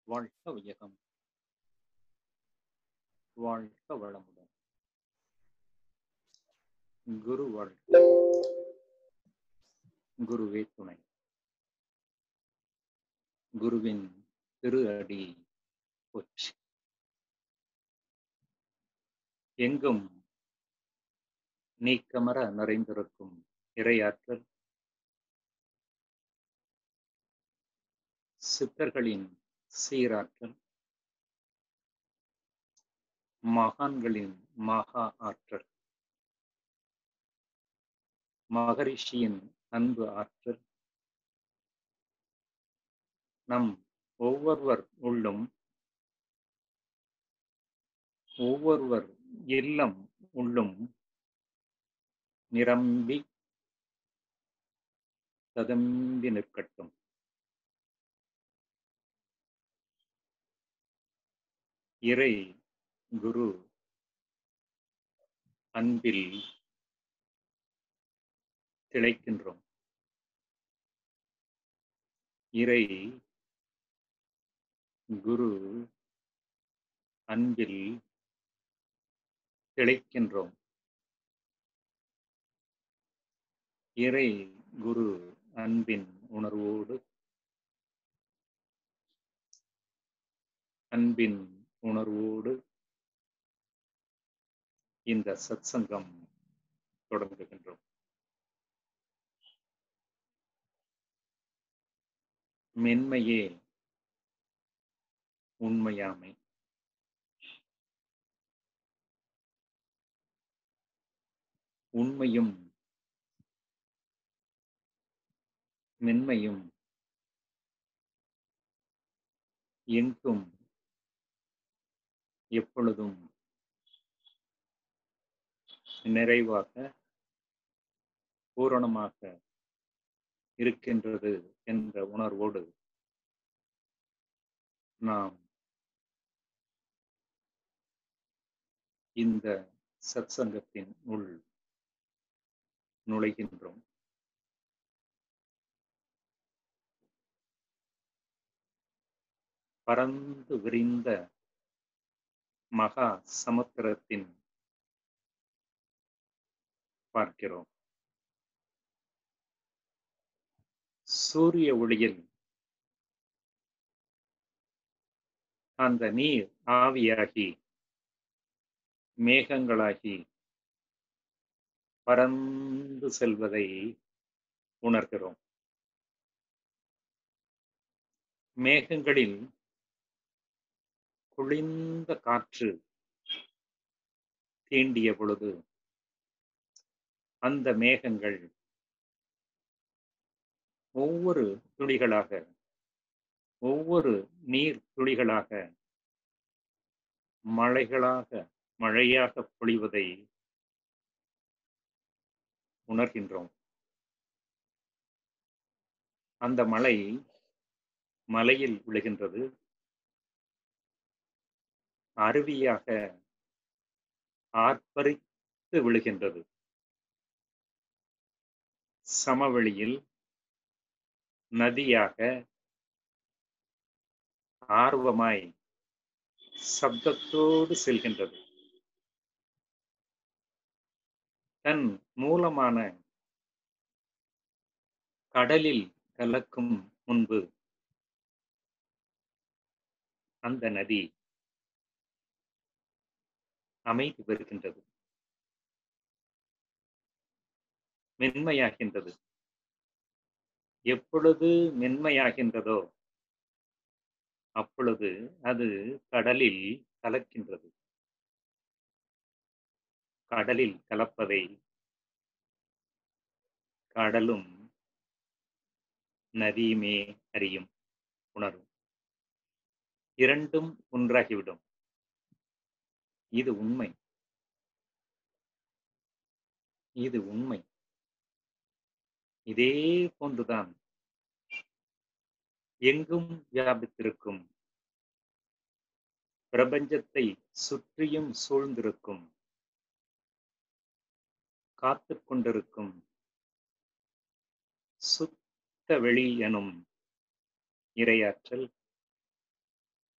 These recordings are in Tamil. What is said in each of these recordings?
வாழ்க வையகம் வாழ்க வளமுடன் குரு வாழ்க குருவே துணை குருவின் திரு அடி போற்றி எங்கும் நீக்கமர நிறைந்திருக்கும் இறையாற்றல் சித்தர்களின் சீராற்றல் மகான்களின் மகா ஆற்றல் மகரிஷியின் அன்பு ஆற்றல் நம் ஒவ்வொருவர் உள்ளும் ஒவ்வொருவர் இல்லம் உள்ளும் நிரம்பி ததம்பி நிற்கட்டும் இறை குரு அன்பில் திளைக்கின்றோம் இறை குரு அன்பில் திளைக்கின்றோம் இறை குரு அன்பின் உணர்வோடு அன்பின் உணர்வோடு இந்த சத்சங்கம் தொடங்குகின்றோம் மென்மையே உண்மையாமை உண்மையும் மென்மையும் எங்கும் எப்பொழுதும் நிறைவாக பூரணமாக இருக்கின்றது என்ற உணர்வோடு நாம் இந்த சத்சங்கத்தின் உள் நுழைகின்றோம் பறந்து விரிந்த மகா சமுத்திரத்தின் பார்க்கிறோம் சூரிய ஒளியில் அந்த நீர் ஆவியாகி மேகங்களாகி பறந்து செல்வதை உணர்கிறோம் மேகங்களில் குளிர்ந்த காற்று தீண்டிய பொழுது அந்த மேகங்கள் ஒவ்வொரு துளிகளாக ஒவ்வொரு நீர் துளிகளாக மழைகளாக மழையாக பொழிவதை உணர்கின்றோம் அந்த மழை மலையில் விழுகின்றது அருவியாக ஆர்ப்பரித்து விழுகின்றது சமவெளியில் நதியாக ஆர்வமாய் சப்தத்தோடு செல்கின்றது தன் மூலமான கடலில் கலக்கும் முன்பு அந்த நதி அமைதி பெறுகின்றது மென்மையாகின்றது எப்பொழுது மென்மையாகின்றதோ அப்பொழுது அது கடலில் கலக்கின்றது கடலில் கலப்பதை கடலும் நதியுமே அறியும் உணரும் இரண்டும் ஒன்றாகிவிடும் இது உண்மை இது உண்மை இதே போன்றுதான் எங்கும் வியாபித்திருக்கும் பிரபஞ்சத்தை சுற்றியும் சூழ்ந்திருக்கும் காத்து கொண்டிருக்கும் சுத்த வெளி எனும் இரையாற்றல்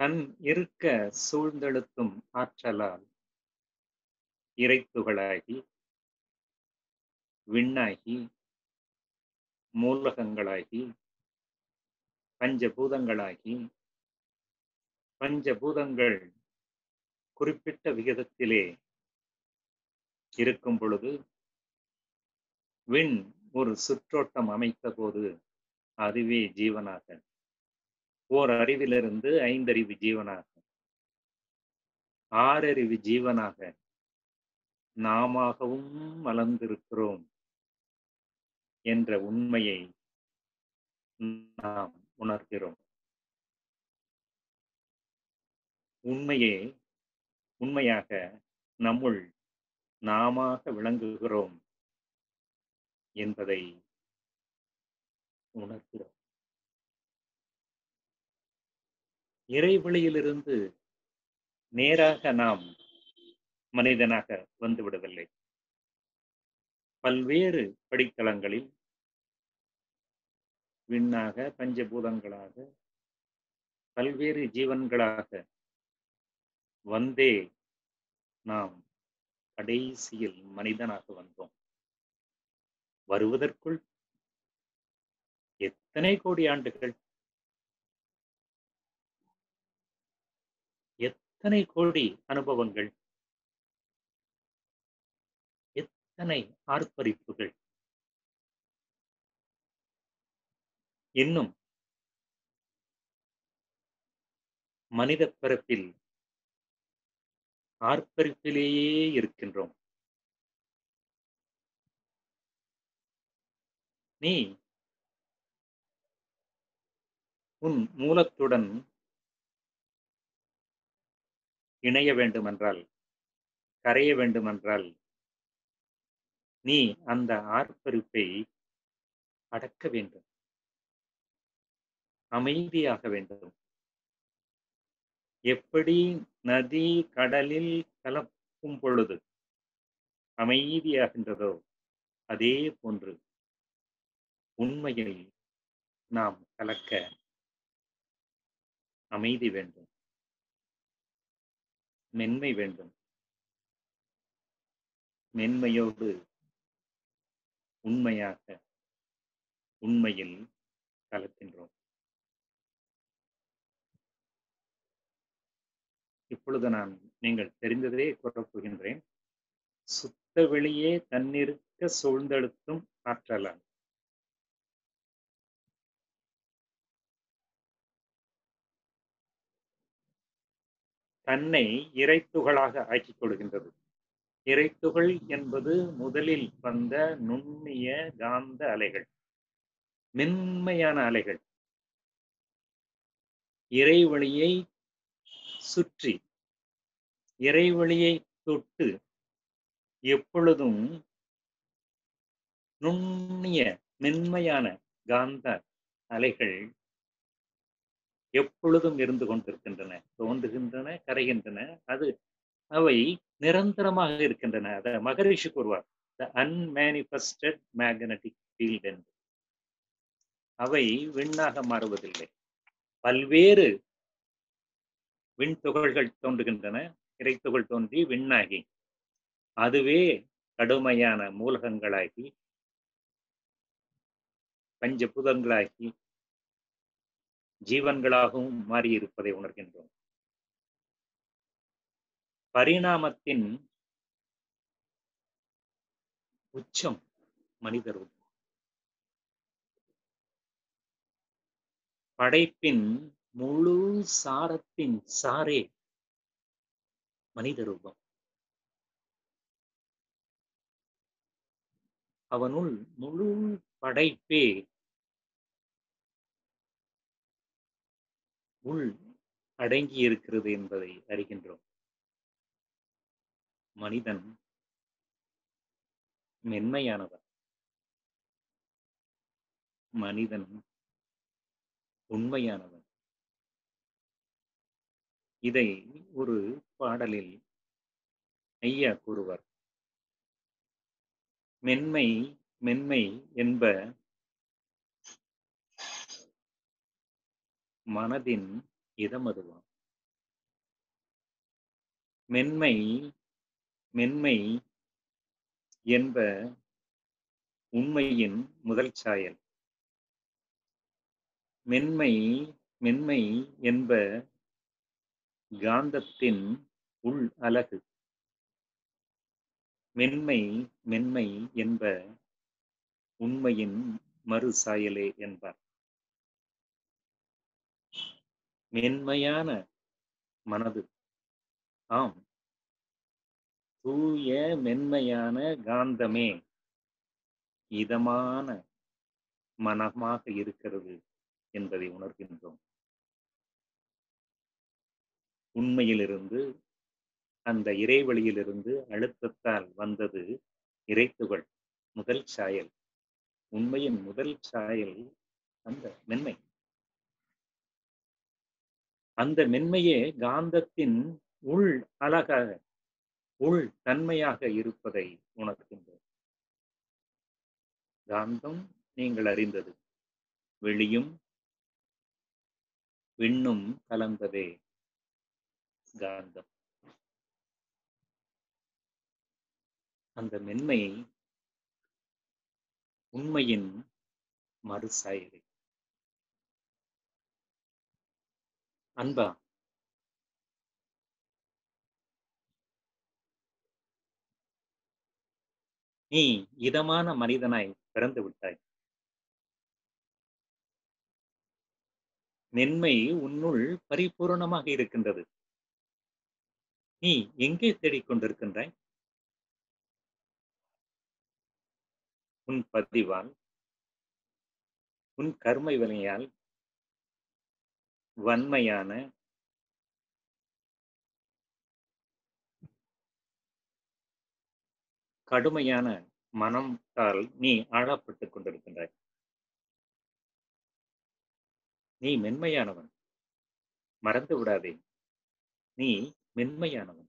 தன் இருக்க சூழ்ந்தெழுத்தும் ஆற்றலால் இறைத்துகளாகி விண்ணாகி மூலகங்களாகி பஞ்சபூதங்களாகி பஞ்சபூதங்கள் குறிப்பிட்ட விகிதத்திலே இருக்கும் பொழுது விண் ஒரு சுற்றோட்டம் அமைத்த போது அதுவே ஜீவனாக ஓர் அறிவிலிருந்து ஐந்தறிவு ஜீவனாக ஆறறிவு ஜீவனாக நாமாகவும் மலர்ந்திருக்கிறோம் என்ற உண்மையை நாம் உணர்கிறோம் உண்மையே உண்மையாக நம்முள் நாமாக விளங்குகிறோம் என்பதை உணர்கிறோம் இறைவெளியிலிருந்து நேராக நாம் மனிதனாக வந்துவிடவில்லை பல்வேறு படித்தளங்களில் விண்ணாக பஞ்சபூதங்களாக பல்வேறு ஜீவன்களாக வந்தே நாம் கடைசியில் மனிதனாக வந்தோம் வருவதற்குள் எத்தனை கோடி ஆண்டுகள் எத்தனை கோடி அனுபவங்கள் எத்தனை ஆர்ப்பரிப்புகள் இன்னும் மனித பிறப்பில் ஆர்ப்பரிப்பிலேயே இருக்கின்றோம் நீ உன் மூலத்துடன் இணைய வேண்டுமென்றால் கரைய வேண்டுமென்றால் நீ அந்த ஆர்ப்பரிப்பை அடக்க வேண்டும் அமைதியாக வேண்டும் எப்படி நதி கடலில் கலக்கும் பொழுது அமைதியாகின்றதோ அதே போன்று உண்மையில் நாம் கலக்க அமைதி வேண்டும் மென்மை வேண்டும் மென்மையோடு உண்மையாக உண்மையில் கலக்கின்றோம் இப்பொழுது நான் நீங்கள் தெரிந்ததே கூறப் போகின்றேன் சுத்த வெளியே தன்னிருக்க சூழ்ந்தெழுத்தும் ஆற்றலாம் தன்னை இறைத்துகளாக ஆக்கிக் கொள்கின்றது இறைத்துகள் என்பது முதலில் வந்த நுண்ணிய காந்த அலைகள் மென்மையான அலைகள் இறைவழியை சுற்றி இறைவழியை தொட்டு எப்பொழுதும் நுண்ணிய மென்மையான காந்த அலைகள் எப்பொழுதும் இருந்து கொண்டிருக்கின்றன தோன்றுகின்றன கரைகின்றன அது அவை நிரந்தரமாக இருக்கின்றன அத மகரிஷி கூறுவார் த அன்மேனிஃபெஸ்டட் மேக்னட்டிக் ஃபீல்ட் என்று அவை விண்ணாக மாறுவதில்லை பல்வேறு விண்துகள்கள் தோன்றுகின்றன இறைத்துகள் தோன்றி விண்ணாகி அதுவே கடுமையான மூலகங்களாகி பஞ்சபூதங்களாகி ஜீவன்களாகவும் மாறியிருப்பதை உணர்கின்றோம் பரிணாமத்தின் உச்சம் மனித ரூபம் படைப்பின் முழு சாரத்தின் சாரே மனித ரூபம் அவனுள் முழு படைப்பே உள் அடங்கி இருக்கிறது என்பதை அறிகின்றோம் மனிதன் மென்மையானவன் மனிதன் உண்மையானவன் இதை ஒரு பாடலில் ஐயா கூறுவார் மென்மை மென்மை என்ப மனதின் இதமதுவாம் மென்மை மென்மை என்ப உண்மையின் முதல் சாயல் மென்மை மென்மை என்ப காந்தத்தின் உள் அலகு மென்மை மென்மை என்ப உண்மையின் மறு சாயலே என்பார் மென்மையான மனது ஆம் தூய மென்மையான காந்தமே இதமான மனமாக இருக்கிறது என்பதை உணர்கின்றோம் உண்மையிலிருந்து அந்த இறைவழியிலிருந்து அழுத்தத்தால் வந்தது இறைத்துகள் முதல் சாயல் உண்மையின் முதல் சாயல் அந்த மென்மை அந்த மென்மையே காந்தத்தின் உள் அழகாக உள் தன்மையாக இருப்பதை உணர்கின்றோம் காந்தம் நீங்கள் அறிந்தது வெளியும் விண்ணும் கலந்ததே காந்தம் அந்த மென்மை உண்மையின் மறுசாயலை அன்பா நீ இதமான மனிதனாய் பிறந்து விட்டாய் மென்மை உன்னுள் பரிபூரணமாக இருக்கின்றது நீ எங்கே தேடிக் கொண்டிருக்கின்றாய் உன் பதிவால் உன் கர்மை வினையால் வன்மையான கடுமையான மனத்தால் நீ ஆழப்பட்டுக் கொண்டிருக்கின்றாய் நீ மென்மையானவன் மறந்து விடாதே நீ மென்மையானவன்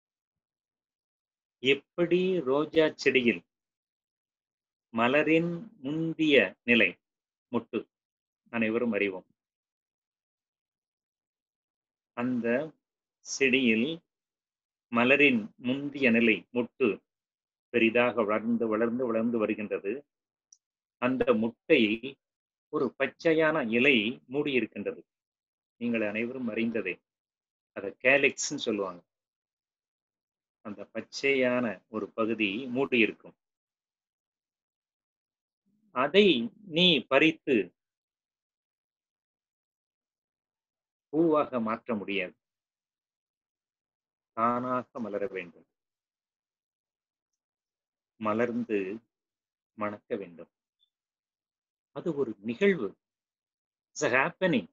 எப்படி ரோஜா செடியில் மலரின் முந்திய நிலை முட்டு அனைவரும் அறிவோம் அந்த செடியில் மலரின் முந்திய நிலை முட்டு பெரிதாக வளர்ந்து வளர்ந்து வளர்ந்து வருகின்றது அந்த முட்டை ஒரு பச்சையான இலை மூடி இருக்கின்றது நீங்கள் அனைவரும் அறிந்ததே அதை கேலிக்ஸ்ன்னு சொல்லுவாங்க அந்த பச்சையான ஒரு பகுதி மூடி இருக்கும் அதை நீ பறித்து பூவாக மாற்ற முடியாது தானாக மலர வேண்டும் மலர்ந்து மணக்க வேண்டும் அது ஒரு நிகழ்வு இட்ஸ் ஹேப்பனிங்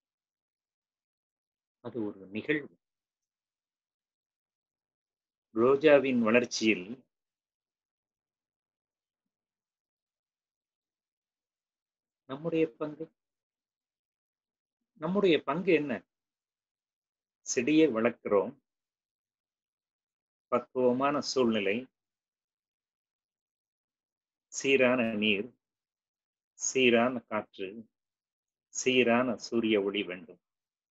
அது ஒரு நிகழ்வு ரோஜாவின் வளர்ச்சியில் நம்முடைய பங்கு நம்முடைய பங்கு என்ன செடியை வளர்க்கிறோம் பக்குவமான சூழ்நிலை சீரான நீர் சீரான காற்று சீரான சூரிய ஒளி வேண்டும்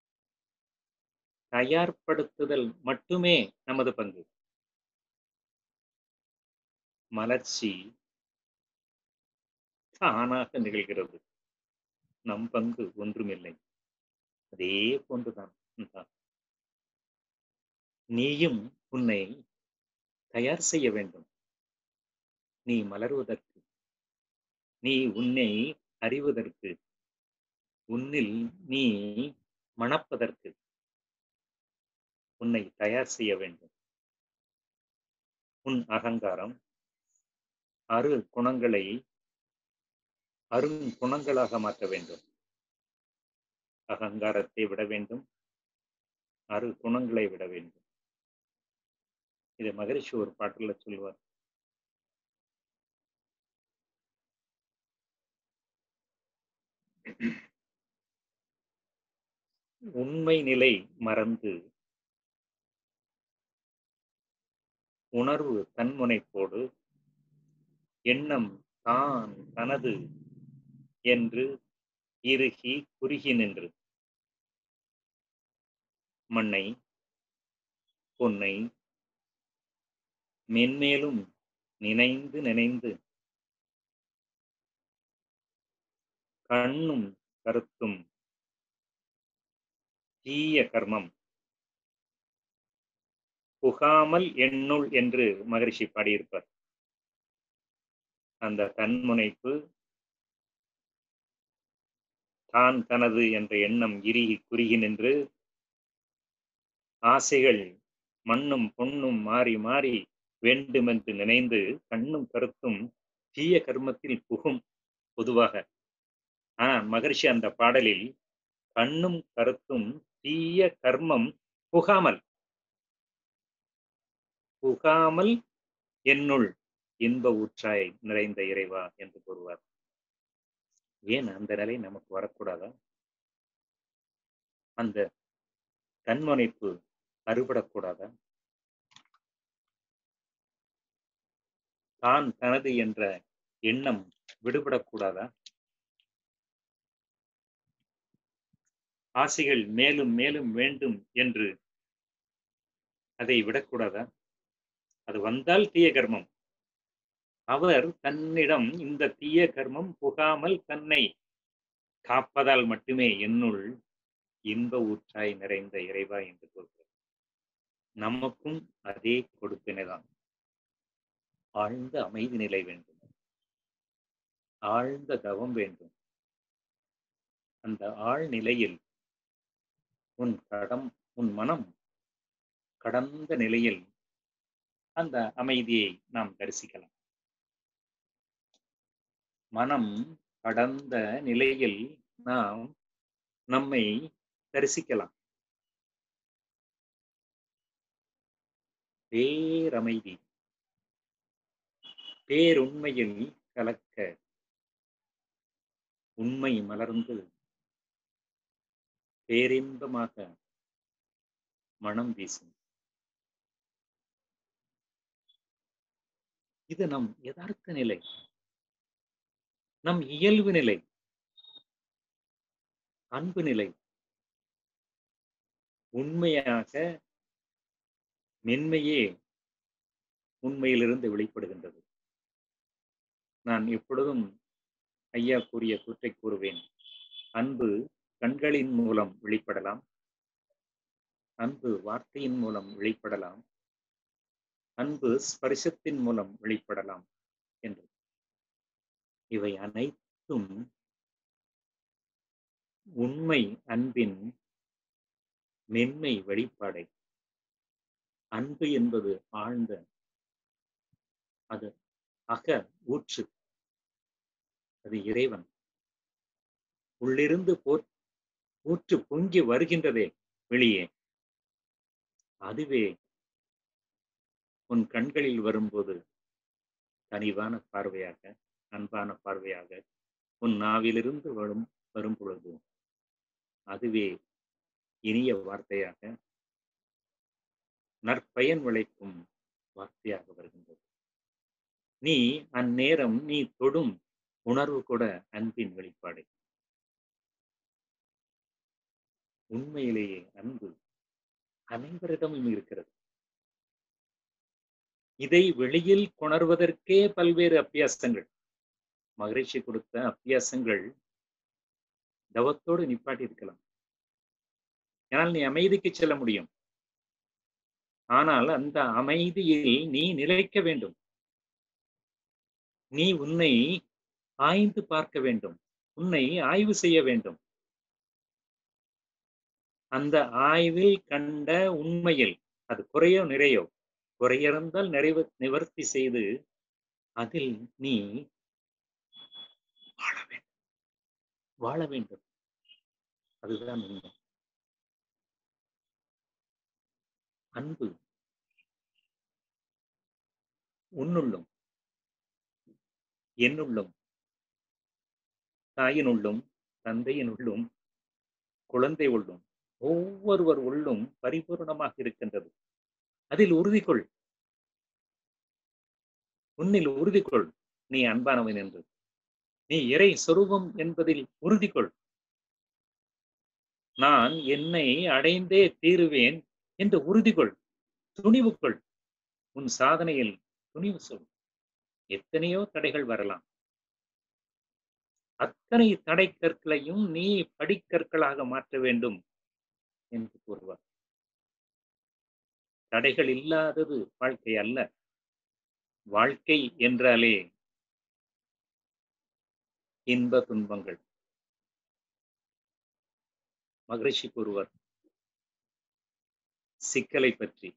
தயார்படுத்துதல் மட்டுமே நமது பங்கு மலர்ச்சி தானாக நிகழ்கிறது நம் பங்கு ஒன்றுமில்லை அதே போன்றுதான் தான் நீயும் உன்னை தயார் செய்ய வேண்டும் நீ மலர்வதற்கு நீ உன்னை அறிவதற்கு உன்னில் நீ மணப்பதற்கு உன்னை தயார் செய்ய வேண்டும் உன் அகங்காரம் அரு குணங்களை அருண் குணங்களாக மாற்ற வேண்டும் அகங்காரத்தை விட வேண்டும் அரு குணங்களை விட வேண்டும் இது மகரிஷி ஒரு பாட்டுல சொல்லுவார் உண்மை நிலை மறந்து உணர்வு தன்முனைப்போடு எண்ணம் தான் தனது என்று இறுகி குறுகி நின்று மண்ணை பொன்னை மென்மேலும் நினைந்து நினைந்து கண்ணும் கருத்தும் தீய கர்மம் புகாமல் எண்ணுள் என்று மகரிஷி பாடியிருப்பார் அந்த தன்முனைப்பு தான் தனது என்ற எண்ணம் இறுகி குறுகி நின்று ஆசைகள் மண்ணும் பொன்னும் மாறி மாறி வேண்டுமென்று நினைந்து கண்ணும் கருத்தும் தீய கர்மத்தில் புகும் பொதுவாக ஆனா மகரிஷி அந்த பாடலில் கண்ணும் கருத்தும் தீய கர்மம் புகாமல் புகாமல் என்னுள் இன்ப ஊற்றாய் நிறைந்த இறைவா என்று கூறுவார் ஏன் அந்த நிலை நமக்கு வரக்கூடாதா அந்த தன்முனைப்பு அறுபடக்கூடாதா தான் தனது என்ற எண்ணம் விடுபடக்கூடாதா ஆசைகள் மேலும் மேலும் வேண்டும் என்று அதை விடக்கூடாதா அது வந்தால் தீய கர்மம் அவர் தன்னிடம் இந்த தீய கர்மம் புகாமல் தன்னை காப்பதால் மட்டுமே என்னுள் இன்ப ஊற்றாய் நிறைந்த இறைவா என்று கூறுகிறார் நமக்கும் அதே கொடுப்பினைதான் ஆழ்ந்த அமைதி நிலை வேண்டும் ஆழ்ந்த தவம் வேண்டும் அந்த ஆழ்நிலையில் உன் கடம் உன் மனம் கடந்த நிலையில் அந்த அமைதியை நாம் தரிசிக்கலாம் மனம் கடந்த நிலையில் நாம் நம்மை தரிசிக்கலாம் பேரமைதி பேருண்மையில் கலக்க உண்மை மலர்ந்து பேரின்பமாக மனம் வீசும் இது நம் யதார்த்த நிலை நம் இயல்பு நிலை அன்பு நிலை உண்மையாக மென்மையே உண்மையிலிருந்து வெளிப்படுகின்றது நான் எப்பொழுதும் ஐயா கூறிய கூற்றை கூறுவேன் அன்பு கண்களின் மூலம் வெளிப்படலாம் அன்பு வார்த்தையின் மூலம் வெளிப்படலாம் அன்பு ஸ்பரிசத்தின் மூலம் வெளிப்படலாம் என்று இவை அனைத்தும் உண்மை அன்பின் மென்மை வெளிப்பாடை அன்பு என்பது ஆழ்ந்த அது அக ஊற்று அது இறைவன் உள்ளிருந்து போர் ஊற்று பொங்கி வருகின்றதே வெளியே அதுவே உன் கண்களில் வரும்போது கனிவான பார்வையாக அன்பான பார்வையாக உன் நாவிலிருந்து வரும் வரும் பொழுது அதுவே இனிய வார்த்தையாக நற்பயன் விளைக்கும் வார்த்தையாக வருகின்றது நீ அந்நேரம் நீ தொடும் உணர்வு கூட அன்பின் வெளிப்பாடு உண்மையிலேயே அன்பு அனைவரிடமும் இருக்கிறது இதை வெளியில் கொணர்வதற்கே பல்வேறு அப்பியாசங்கள் மகிழ்ச்சி கொடுத்த அப்பியாசங்கள் தவத்தோடு நிப்பாட்டி இருக்கலாம் ஏனால் நீ அமைதிக்கு செல்ல முடியும் ஆனால் அந்த அமைதியில் நீ நிலைக்க வேண்டும் நீ உன்னை ஆய்ந்து பார்க்க வேண்டும் உன்னை ஆய்வு செய்ய வேண்டும் அந்த ஆய்வில் கண்ட உண்மையில் அது குறையோ நிறையோ குறையிருந்தால் நிறைவு நிவர்த்தி செய்து அதில் நீ வாழ வேண்டும் வாழ வேண்டும் அதுதான் உண்மை அன்பு உன்னுள்ளும் என்னுள்ளும் தாயினுள்ளும் தந்தையினுள்ளும் குழந்தை உள்ளும் ஒவ்வொருவர் உள்ளும் பரிபூர்ணமாக இருக்கின்றது அதில் உறுதி கொள் உன்னில் உறுதி கொள் நீ அன்பானவன் என்று நீ இறை சொரூபம் என்பதில் உறுதி கொள் நான் என்னை அடைந்தே தீருவேன் என்று உறுதி கொள் துணிவு கொள் உன் சாதனையில் துணிவு சொல் எத்தனையோ தடைகள் வரலாம் அத்தனை தடை கற்களையும் நீ படிக்கற்களாக மாற்ற வேண்டும் என்று கூறுவார் தடைகள் இல்லாதது வாழ்க்கை அல்ல வாழ்க்கை என்றாலே இன்ப துன்பங்கள் மகிழ்ச்சி கூறுவர் சிக்கலை பற்றி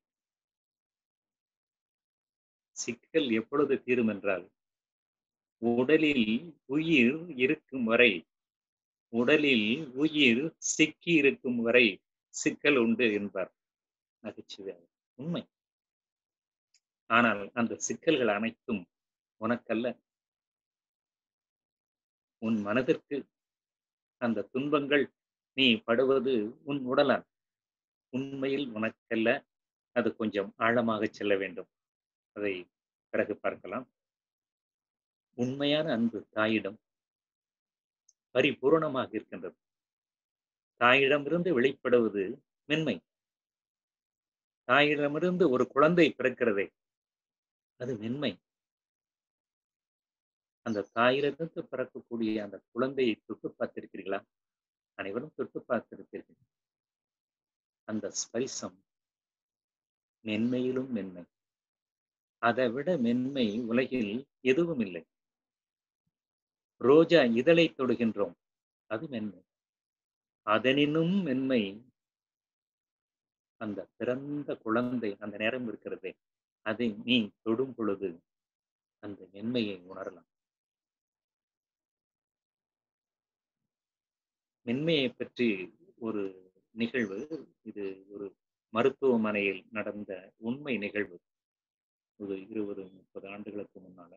சிக்கல் எப்பொழுது தீரும் என்றால் உடலில் உயிர் இருக்கும் வரை உடலில் உயிர் சிக்கி இருக்கும் வரை சிக்கல் உண்டு என்பார் நகைச்சுவையாக உண்மை ஆனால் அந்த சிக்கல்கள் அனைத்தும் உனக்கல்ல உன் மனதிற்கு அந்த துன்பங்கள் நீ படுவது உன் உடலால் உண்மையில் உனக்கல்ல அது கொஞ்சம் ஆழமாக செல்ல வேண்டும் அதை பிறகு பார்க்கலாம் உண்மையான அன்பு தாயிடம் பரிபூரணமாக இருக்கின்றது தாயிடமிருந்து வெளிப்படுவது மென்மை தாயிடமிருந்து ஒரு குழந்தை பிறக்கிறதே அது மென்மை அந்த தாயிலிருந்து பிறக்கக்கூடிய அந்த குழந்தையை தொட்டு பார்த்திருக்கிறீர்களா அனைவரும் தொட்டு பார்த்திருப்பீர்கள் அந்த ஸ்பரிசம் மென்மையிலும் மென்மை அதை விட மென்மை உலகில் எதுவும் இல்லை ரோஜா இதழை தொடுகின்றோம் அது மென்மை அதனினும் மென்மை அந்த பிறந்த குழந்தை அந்த நேரம் இருக்கிறதே அதை நீ தொடும் பொழுது அந்த மென்மையை உணரலாம் மென்மையை பற்றி ஒரு நிகழ்வு இது ஒரு மருத்துவமனையில் நடந்த உண்மை நிகழ்வு ஒரு இருபது முப்பது ஆண்டுகளுக்கு முன்னால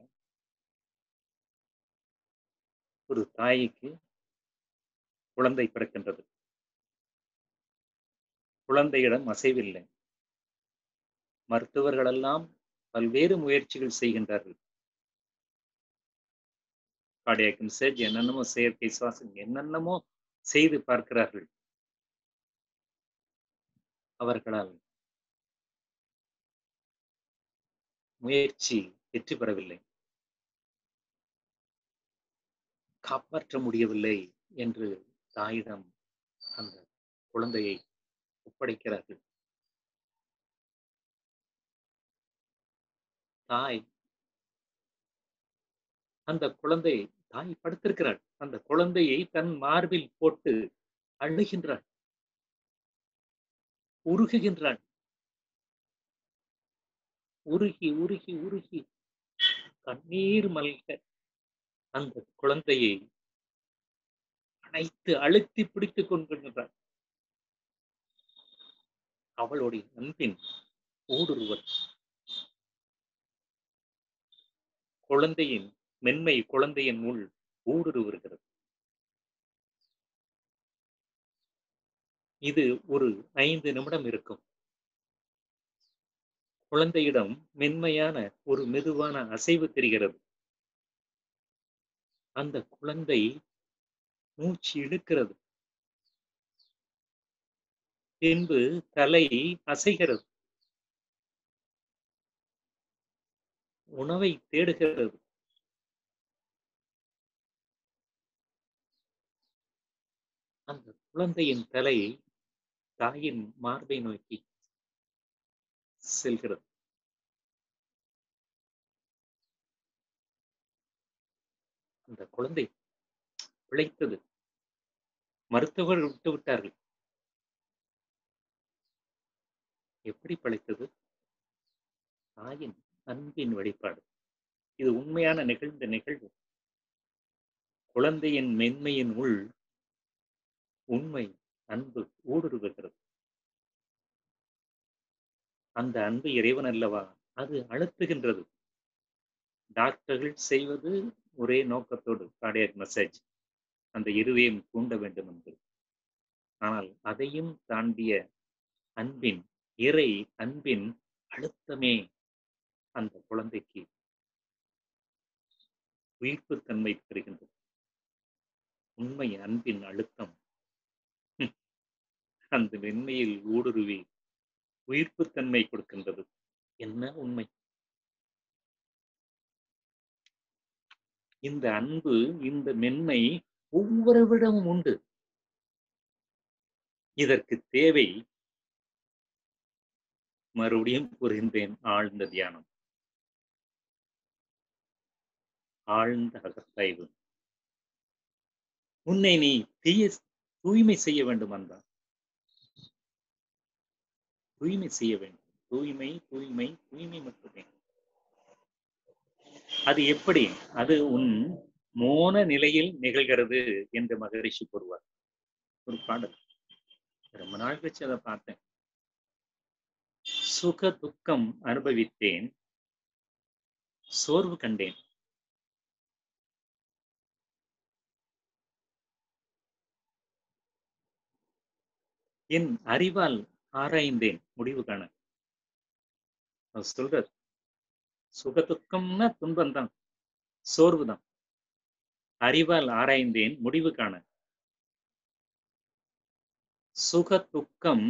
ஒரு தாய்க்கு குழந்தை பிறக்கின்றது குழந்தையிடம் அசைவில்லை மருத்துவர்களெல்லாம் பல்வேறு முயற்சிகள் செய்கின்றார்கள் கார்டியாக் ரிசர்ச் என்னென்னமோ செயற்கை சுவாசம் என்னென்னமோ செய்து பார்க்கிறார்கள் அவர்களால் முயற்சி வெற்றி பெறவில்லை காப்பாற்ற முடியவில்லை என்று தாயிடம் அந்த குழந்தையை ஒப்படைக்கிறார்கள் தாய் அந்த குழந்தை தாய் படுத்திருக்கிறாள் அந்த குழந்தையை தன் மார்பில் போட்டு அழுகின்றாள் உருகுகின்றாள் உருகி உருகி உருகி கண்ணீர் மல்க அந்த குழந்தையை அனைத்து அழுத்தி பிடித்துக் கொண்டிருக்கிறாள் அவளுடைய அன்பின் ஊடுருவல் குழந்தையின் மென்மை குழந்தையின் உள் ஊடுருவுகிறது இது ஒரு ஐந்து நிமிடம் இருக்கும் குழந்தையிடம் மென்மையான ஒரு மெதுவான அசைவு தெரிகிறது அந்த குழந்தை மூச்சு இழுக்கிறது பின்பு தலை அசைகிறது உணவை தேடுகிறது அந்த குழந்தையின் தலை தாயின் மார்பை நோக்கி செல்கிறது அந்த குழந்தை பிழைத்தது மருத்துவர்கள் விட்டு விட்டார்கள் எப்படி பிழைத்தது தாயின் அன்பின் வெளிப்பாடு இது உண்மையான நிகழ்ந்த நிகழ்வு குழந்தையின் மென்மையின் உள் உண்மை அன்பு ஊடுருவுகிறது அந்த அன்பு இறைவன் அல்லவா அது அழுத்துகின்றது டாக்டர்கள் செய்வது ஒரே நோக்கத்தோடு கார்டியாக் மசாஜ் அந்த இருவையும் தூண்ட வேண்டும் என்று ஆனால் அதையும் தாண்டிய அன்பின் இறை அன்பின் அழுத்தமே அந்த குழந்தைக்கு உயிர்ப்புத்தன்மை பெறுகின்றது உண்மை அன்பின் அழுத்தம் அந்த மென்மையில் ஊடுருவி உயிர்ப்புத்தன்மை கொடுக்கின்றது என்ன உண்மை இந்த அன்பு இந்த மென்மை ஒவ்வொருவிடமும் உண்டு இதற்கு தேவை மறுபடியும் புரிந்தேன் ஆழ்ந்த தியானம் ஆழ்ந்த அகத்தாய்வு உன்னை நீ தீய தூய்மை செய்ய வேண்டும் அன்பா தூய்மை செய்ய வேண்டும் தூய்மை தூய்மை தூய்மை மட்டுமே அது எப்படி அது உன் மோன நிலையில் நிகழ்கிறது என்று மகரிஷி கூறுவார் ஒரு பாடல் ரொம்ப நாள் கழிச்சு அதை பார்த்தேன் சுக துக்கம் அனுபவித்தேன் சோர்வு கண்டேன் என் அறிவால் ஆராய்ந்தேன் முடிவு காண அவர் சொல்றார் சுக துக்கம்னா துன்பம் தான் சோர்வு தான் அறிவால் ஆராய்ந்தேன் முடிவு காண சுக துக்கம்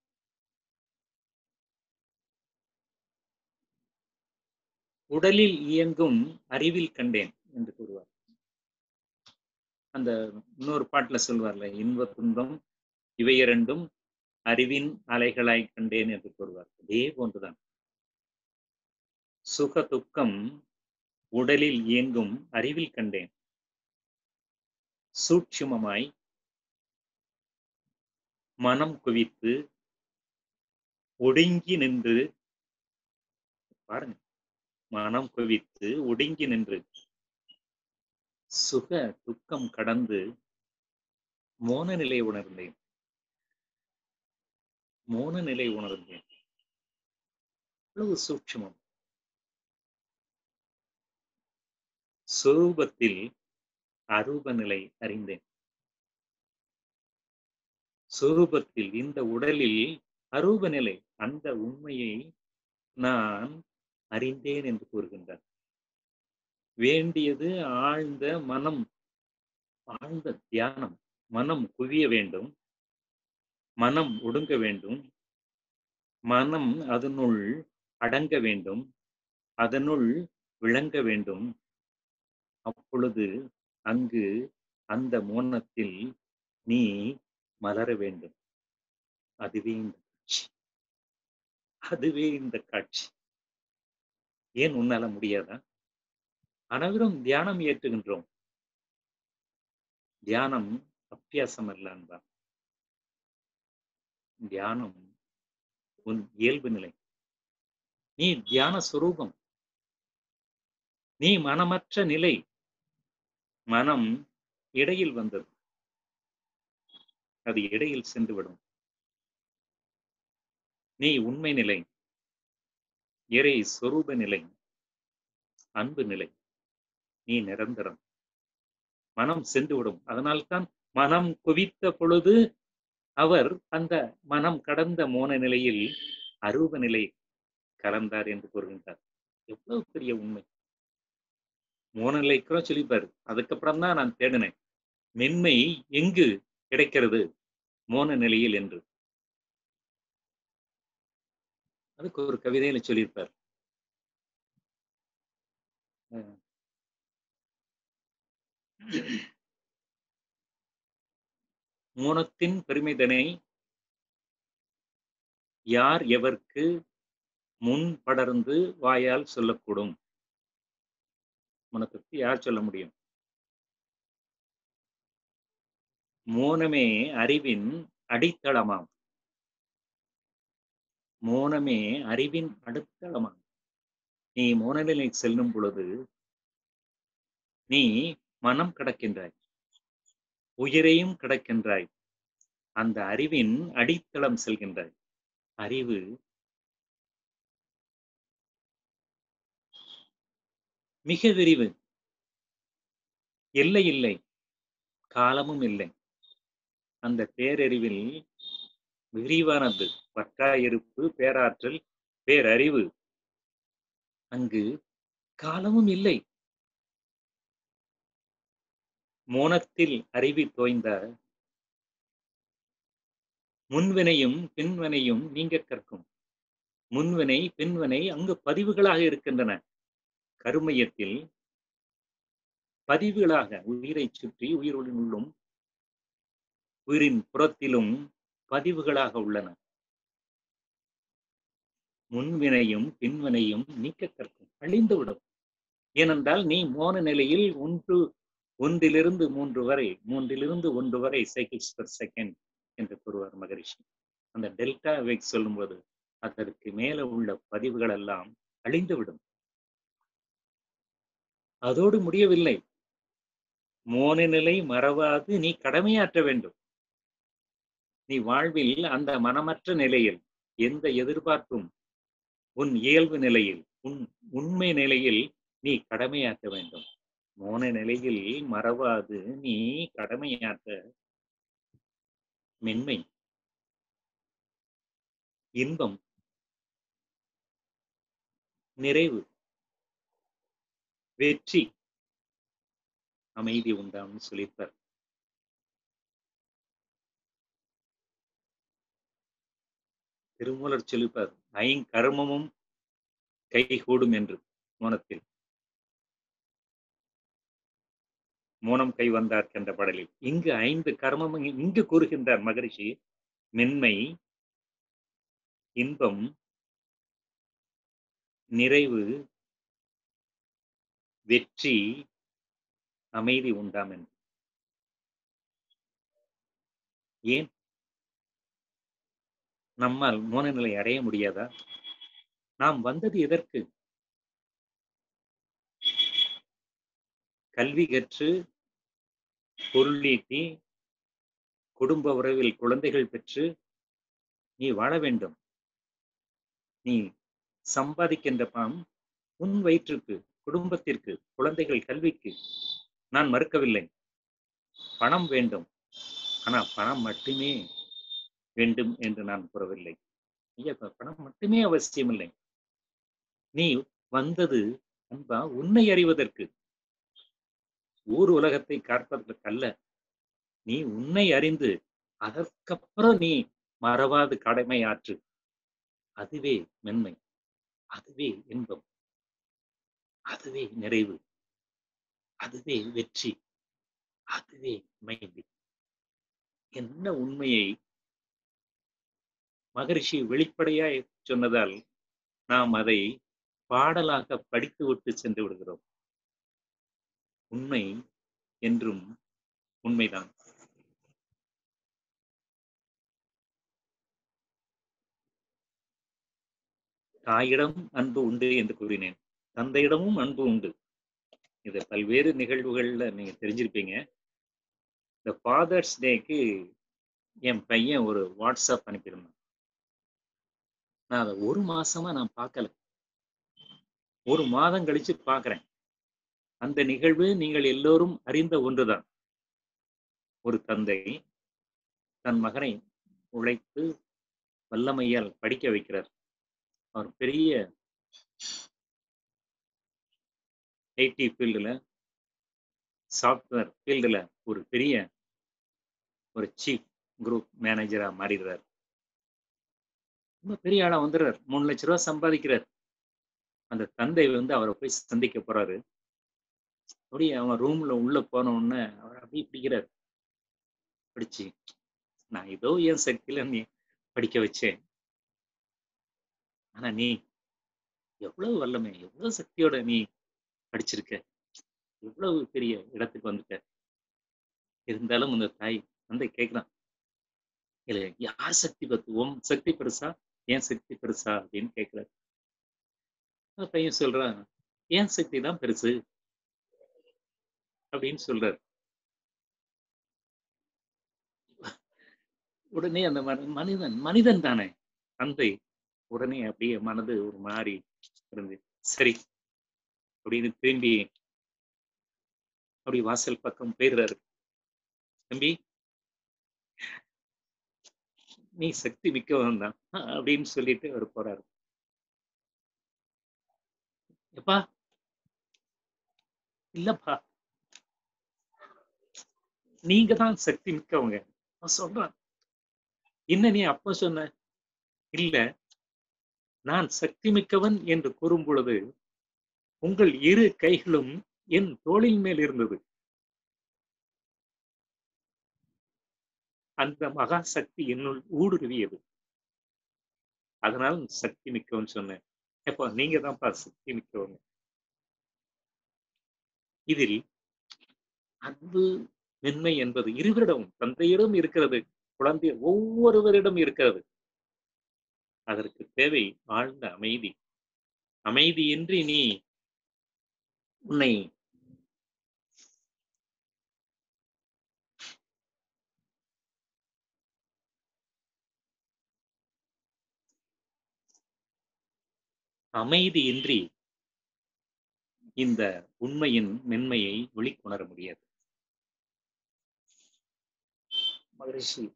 உடலில் இயங்கும் அறிவில் கண்டேன் என்று கூறுவார் அந்த இன்னொரு பாட்டுல சொல்வார்ல இன்ப துன்பம் இவை இரண்டும் அறிவின் அலைகளாய் கண்டேன் என்று கூறுவார் அதே போன்றுதான் சுக துக்கம் உடலில் இயங்கும் அறிவில் கண்டேன் சூட்சுமமாய் மனம் குவித்து ஒடுங்கி நின்று பாருங்க மனம் குவித்து ஒடுங்கி நின்று சுக துக்கம் கடந்து மோன நிலை உணர்ந்தேன் மோன நிலை உணர்ந்தேன் அவ்வளவு சூட்சமம் சொரூபத்தில் அரூப நிலை அறிந்தேன் சொரூபத்தில் இந்த உடலில் அரூப நிலை அந்த உண்மையை நான் அறிந்தேன் என்று கூறுகின்றார் வேண்டியது ஆழ்ந்த மனம் ஆழ்ந்த தியானம் மனம் குவிய வேண்டும் மனம் ஒடுங்க வேண்டும் மனம் அதனுள் அடங்க வேண்டும் அதனுள் விளங்க வேண்டும் அப்பொழுது அங்கு அந்த மோனத்தில் நீ மலர வேண்டும் அதுவே இந்த காட்சி அதுவே இந்த காட்சி ஏன் உன்னால முடியாதா அனைவரும் தியானம் ஏற்றுகின்றோம் தியானம் அப்பியாசம் அல்ல அன்பா தியானம் உன் இயல்பு நிலை நீ தியான சுரூபம் நீ மனமற்ற நிலை மனம் இடையில் வந்தது அது இடையில் சென்றுவிடும் நீ உண்மை நிலை இறை சொரூப நிலை அன்பு நிலை நீ நிரந்தரம் மனம் சென்றுவிடும் அதனால்தான் மனம் குவித்த பொழுது அவர் அந்த மனம் கடந்த மோன நிலையில் அரூப நிலை கலந்தார் என்று கூறுகின்றார் எவ்வளவு பெரிய உண்மை மோன நிலைக்குற சொல்லிப்பாரு அதுக்கப்புறம் தான் நான் தேடினேன் மென்மை எங்கு கிடைக்கிறது மோன நிலையில் என்று அதுக்கு ஒரு கவிதையில சொல்லியிருப்பார் மோனத்தின் பெருமைதனை யார் எவர்க்கு முன் படர்ந்து வாயால் சொல்லக்கூடும் மோனத்திற்கு யார் சொல்ல முடியும் மோனமே அறிவின் அடித்தளமாம் மோனமே அறிவின் அடித்தளமாம் நீ மோனநிலை செல்லும் பொழுது நீ மனம் கடக்கின்றாய் உயிரையும் கடக்கின்றாய் அந்த அறிவின் அடித்தளம் செல்கின்றாய் அறிவு மிக விரிவு எல்லை இல்லை காலமும் இல்லை அந்த பேரறிவில் விரிவானது வட்டாயிருப்பு பேராற்றல் பேரறிவு அங்கு காலமும் இல்லை மோனத்தில் அறிவி தோய்ந்த முன்வினையும் பின்வினையும் நீங்க கற்கும் முன்வினை பின்வினை அங்கு பதிவுகளாக இருக்கின்றன கருமையத்தில் பதிவுகளாக உயிரை சுற்றி உயிரின் உள்ளும் உயிரின் புறத்திலும் பதிவுகளாக உள்ளன முன்வினையும் பின்வினையும் நீக்க கற்கும் அழிந்துவிடும் ஏனென்றால் நீ மோன நிலையில் ஒன்று ஒன்றிலிருந்து மூன்று வரை மூன்றிலிருந்து ஒன்று வரை சைக்கிள்ஸ் பெர் செகண்ட் என்று கூறுவார் மகரிஷி அந்த டெல்டா வேக் சொல்லும்போது அதற்கு மேல உள்ள பதிவுகள் எல்லாம் அழிந்துவிடும் அதோடு முடியவில்லை மோன நிலை மறவாது நீ கடமையாற்ற வேண்டும் நீ வாழ்வில் அந்த மனமற்ற நிலையில் எந்த எதிர்பார்ப்பும் உன் இயல்பு நிலையில் உன் உண்மை நிலையில் நீ கடமையாற்ற வேண்டும் மோன நிலையில் மறவாது நீ கடமையாற்ற மென்மை இன்பம் நிறைவு வெற்றி அமைதி உண்டாம்னு சொல்லியிருப்பார் திருமூலர் சொல்லிப்பார் ஐங்கர்மமும் கைகூடும் என்று மோனத்தில் மோனம் கை வந்தார் என்ற பாடலில் இங்கு ஐந்து கர்மமும் இங்கு கூறுகின்றார் மகரிஷி மென்மை இன்பம் நிறைவு வெற்றி அமைதி உண்டாம் என்று ஏன் நம்மால் மோன நிலை அடைய முடியாதா நாம் வந்தது எதற்கு கல்வி கற்று பொருளீட்டி குடும்ப உறவில் குழந்தைகள் பெற்று நீ வாழ வேண்டும் நீ சம்பாதிக்கின்ற பணம் உன் வயிற்றுக்கு குடும்பத்திற்கு குழந்தைகள் கல்விக்கு நான் மறுக்கவில்லை பணம் வேண்டும் ஆனா பணம் மட்டுமே வேண்டும் என்று நான் கூறவில்லை ஐயா பணம் மட்டுமே அவசியமில்லை நீ வந்தது அன்பா உன்னை அறிவதற்கு ஊர் உலகத்தை காப்பதற்கு அல்ல நீ உன்னை அறிந்து அதற்கப்புறம் நீ மறவாது கடமையாற்று அதுவே மென்மை அதுவே இன்பம் அதுவே நிறைவு அதுவே வெற்றி அதுவே மைந்தி என்ன உண்மையை மகரிஷி வெளிப்படையாய் சொன்னதால் நாம் அதை பாடலாக படித்து விட்டு சென்று விடுகிறோம் உண்மை என்றும் உண்மைதான் தாயிடம் அன்பு உண்டு என்று கூறினேன் தந்தையிடமும் அன்பு உண்டு இது பல்வேறு நிகழ்வுகள்ல நீங்க தெரிஞ்சிருப்பீங்க இந்த ஃபாதர்ஸ் டேக்கு என் பையன் ஒரு வாட்ஸ்அப் அனுப்பியிருந்தான் நான் அதை ஒரு மாசமா நான் பார்க்கல ஒரு மாதம் கழிச்சு பார்க்கிறேன் அந்த நிகழ்வு நீங்கள் எல்லோரும் அறிந்த ஒன்றுதான் ஒரு தந்தை தன் மகனை உழைத்து வல்லமையால் படிக்க வைக்கிறார் அவர் பெரிய ஐடி ஃபீல்டில் சாஃப்ட்வேர் ஃபீல்டில் ஒரு பெரிய ஒரு சீஃப் குரூப் மேனேஜரா மாறிடுறார் ரொம்ப பெரிய ஆளா வந்துடுறார் மூணு லட்ச ரூபா சம்பாதிக்கிறார் அந்த தந்தை வந்து அவரை போய் சந்திக்க போறாரு அப்படியே அவன் ரூம்ல உள்ள போன உடனே அவர் அப்படியே பிடிக்கிறார் பிடிச்சு நான் ஏதோ என் சக்தியில நீ படிக்க வச்சேன் ஆனா நீ எவ்வளவு வல்லமை எவ்வளவு சக்தியோட நீ படிச்சிருக்க எவ்வளவு பெரிய இடத்துக்கு வந்துட்ட இருந்தாலும் அந்த தாய் தந்தை கேட்கிறான் இல்ல யார் சக்தி பத்து உன் சக்தி பெருசா ஏன் சக்தி பெருசா அப்படின்னு கேட்கிறார் பையன் சொல்றான் ஏன் சக்தி தான் பெருசு அப்படின்னு சொல்றாரு உடனே அந்த மனிதன் மனிதன் தானே தந்தை உடனே அப்படியே மனது ஒரு மாதிரி இருந்து சரி அப்படின்னு திரும்பி அப்படி வாசல் பக்கம் போயிடுறாரு தம்பி நீ சக்தி மிக்கவன் தான் அப்படின்னு சொல்லிட்டு அவர் போறாரு எப்பா இல்லப்பா நீங்க தான் சக்தி மிக்கவங்க நான் சொல்றேன் என்ன நீ அப்ப சொன்ன இல்ல நான் சக்தி மிக்கவன் என்று கூறும் பொழுது உங்கள் இரு கைகளும் என் தோளின் மேல் இருந்தது அந்த மகா சக்தி என்னுள் ஊடுருவியது அதனால் சக்தி மிக்கவன் சொன்னேன் எப்போ நீங்க தான்ப்பா சக்தி மிக்கவங்க இதில் அன்பு மென்மை என்பது இருவரிடம் தந்தையிடம் இருக்கிறது குழந்தை ஒவ்வொருவரிடம் இருக்கிறது அதற்கு தேவை ஆழ்ந்த அமைதி அமைதியின்றி நீ உன்னை அமைதியின்றி இந்த உண்மையின் மென்மையை வெளிக்கொணர முடியாது மகரிஷி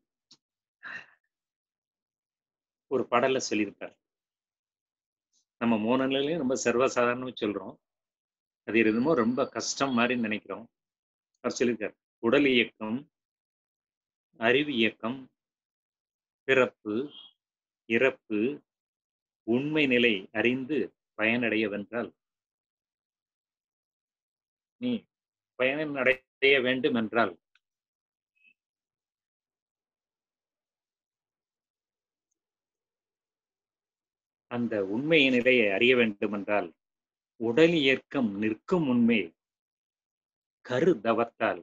ஒரு பாடல்ல சொல்லியிருக்கார் நம்ம மூணு நிலையிலையும் ரொம்ப சர்வசாதாரணமா சொல்றோம் அது என்னமோ ரொம்ப கஷ்டம் மாதிரி நினைக்கிறோம் அவர் சொல்லியிருக்கார் உடல் இயக்கம் அறிவு இயக்கம் பிறப்பு இறப்பு உண்மை நிலை அறிந்து பயனடைய வென்றால் நீ பயனடைய வேண்டும் என்றால் அந்த உண்மை நிலையை அறிய வேண்டும் என்றால் உடல் இயக்கம் நிற்கும் உண்மை கரு தவத்தால்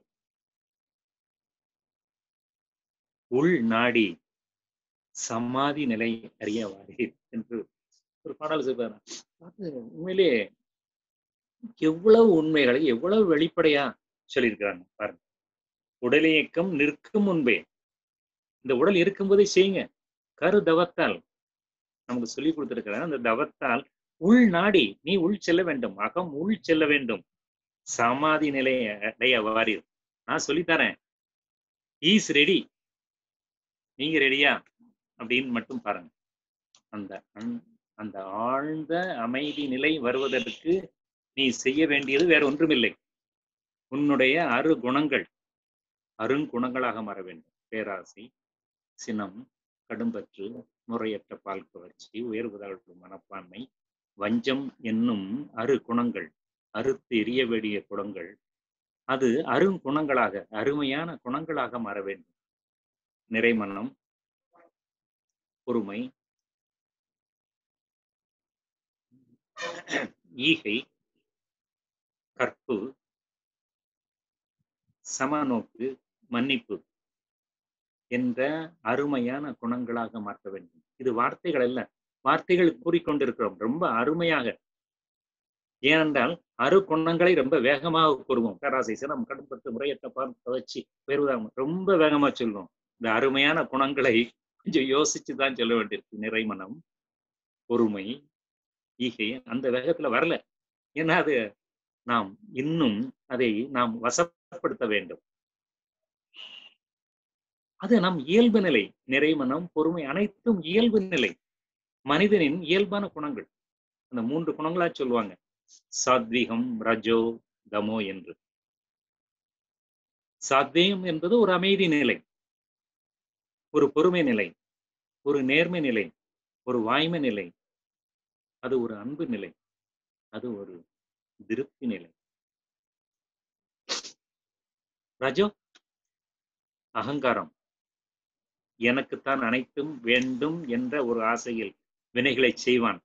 உள் நாடி சமாதி நிலை அறிய வாரீர் என்று ஒரு பாடல் சொல்றாரு அது உண்மையிலே எவ்வளவு உண்மைகளை எவ்வளவு வெளிப்படையா சொல்லியிருக்கிறாங்க பாருங்க உடல் இயக்கம் நிற்கும் முன்பே இந்த உடல் இருக்கும்போதே செய்யுங்க கரு தவத்தால் நமக்கு சொல்லி கொடுத்திருக்கிறார் அந்த தவத்தால் உள் நாடி நீ உள் செல்ல வேண்டும் அகம் உள் செல்ல வேண்டும் சமாதி நிலைய அடைய வாரீர் நான் சொல்லித்தரேன் ஈஸ் ரெடி நீங்க ரெடியா அப்படின்னு மட்டும் பாருங்க அந்த அந்- அந்த ஆழ்ந்த அமைதி நிலை வருவதற்கு நீ செய்ய வேண்டியது வேற ஒன்றுமில்லை உன்னுடைய அரு குணங்கள் அருங்குணங்களாக மாற வேண்டும் பேராசை சினம் கடும்பற்று முறையற்ற பால் கவர்ச்சி உயர்வுதாழ்வு மனப்பான்மை வஞ்சம் என்னும் அரு குணங்கள் அறுத்து எரிய வேண்டிய குணங்கள் அது அருங்குணங்களாக அருமையான குணங்களாக மாற வேண்டும் நிறைமனம் பொறுமை ஈகை கற்பு சமநோக்கு மன்னிப்பு என்ற அருமையான குணங்களாக மாற்ற வேண்டும் இது வார்த்தைகள் அல்ல வார்த்தைகள் கூறிக்கொண்டிருக்கிறோம் ரொம்ப அருமையாக ஏனென்றால் அரு குணங்களை ரொம்ப வேகமாக கூறுவோம் பேராசை சினம் கடும்பத்து முறையற்ற பார்த்து வச்சு பெருதாம ரொம்ப வேகமா சொல்லுவோம் இந்த அருமையான குணங்களை கொஞ்சம் யோசிச்சு தான் சொல்ல வேண்டியிருக்கு நிறைமனம் பொறுமை ஈகை அந்த வேகத்துல வரல ஏன்னா அது நாம் இன்னும் அதை நாம் வசப்படுத்த வேண்டும் அது நம் இயல்பு நிலை நிறைமனம் பொறுமை அனைத்தும் இயல்பு நிலை மனிதனின் இயல்பான குணங்கள் அந்த மூன்று குணங்களா சொல்லுவாங்க சாத்வீகம் ரஜோ தமோ என்று சாத்வீகம் என்பது ஒரு அமைதி நிலை ஒரு பொறுமை நிலை ஒரு நேர்மை நிலை ஒரு வாய்மை நிலை அது ஒரு அன்பு நிலை அது ஒரு திருப்தி நிலை ரஜோ அகங்காரம் எனக்குத்தான் அனைத்தும் வேண்டும் என்ற ஒரு ஆசையில் வினைகளை செய்வான்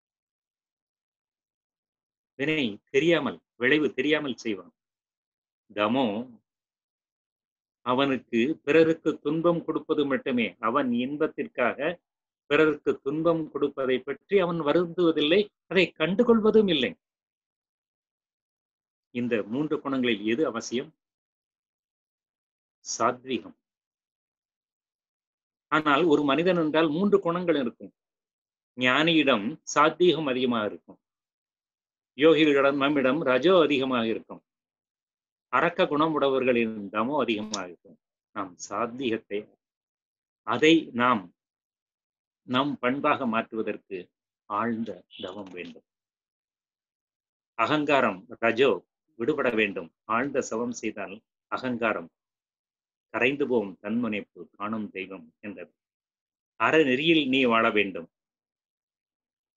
வினை தெரியாமல் விளைவு தெரியாமல் செய்வான் தமோ அவனுக்கு பிறருக்கு துன்பம் கொடுப்பது மட்டுமே அவன் இன்பத்திற்காக பிறருக்கு துன்பம் கொடுப்பதை பற்றி அவன் வருந்துவதில்லை அதை கண்டுகொள்வதும் இல்லை இந்த மூன்று குணங்களில் எது அவசியம் சாத்வீகம் ஆனால் ஒரு மனிதன் என்றால் மூன்று குணங்கள் இருக்கும் ஞானியிடம் சாத்வீகம் அதிகமாக இருக்கும் யோகிகளிடம் நம்மிடம் ரஜோ அதிகமாக இருக்கும் அரக்க குணம் உடையவர்களின் தமோ அதிகமாக இருக்கும் நாம் சாத்வீகத்தை அதை நாம் நம் பண்பாக மாற்றுவதற்கு ஆழ்ந்த தவம் வேண்டும் அகங்காரம் ரஜோ விடுபட வேண்டும் ஆழ்ந்த சவம் செய்தால் அகங்காரம் கரைந்து போகும் தன்முனைப்பு காணும் தெய்வம் என்றது அறநெறியில் நீ வாழ வேண்டும்